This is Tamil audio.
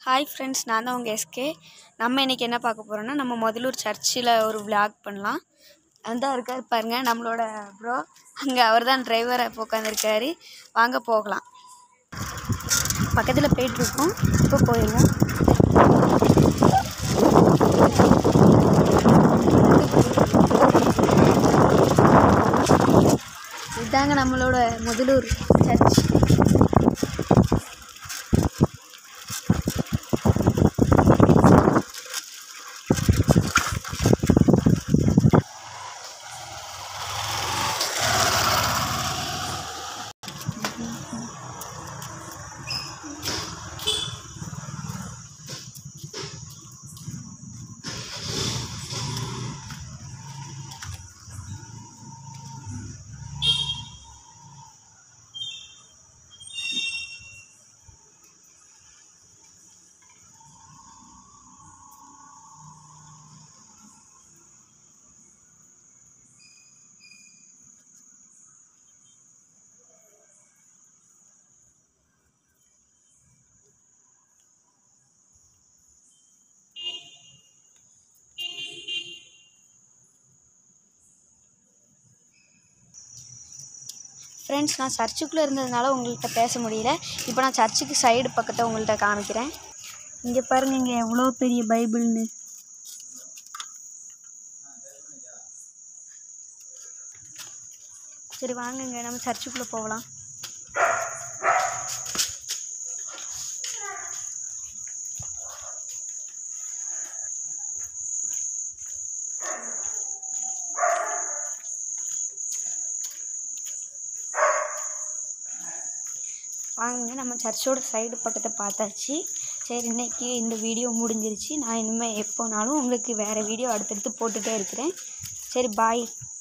ஹாய் ஃப்ரெண்ட்ஸ் நான் தான் உங்கள் எஸ்கே நம்ம இன்றைக்கி என்ன பார்க்க போகிறோன்னா நம்ம முதலூர் சர்ச்சில் ஒரு vlog பண்ணலாம் அந்த இருக்கார் பாருங்க நம்மளோட ப்ரோ அங்கே அவர் தான் டிரைவரை உட்காந்துருக்காரு வாங்க போகலாம் பக்கத்தில் போயிட்டுருக்கோம் இப்போ போயிடலாம் இதாங்க நம்மளோட முதலூர் சர்ச் ஃப்ரெண்ட்ஸ் நான் சர்ச்சுக்குள்ளே இருந்ததுனால உங்கள்கிட்ட பேச முடியல இப்போ நான் சர்ச்சுக்கு சைடு பக்கத்தை உங்கள்கிட்ட காமிக்கிறேன் இங்கே பாருங்க இங்கே எவ்வளோ பெரிய பைபிள்னு சரி வாங்குங்க நம்ம சர்ச்சுக்குள்ளே போகலாம் வாங்குங்க நம்ம சர்ச்சோட சைடு பக்கத்தை பார்த்தாச்சு சரி இன்னைக்கு இந்த வீடியோ முடிஞ்சிருச்சு நான் இனிமேல் எப்போனாலும் உங்களுக்கு வேறு வீடியோ அடுத்தடுத்து போட்டுகிட்டே இருக்கிறேன் சரி பாய்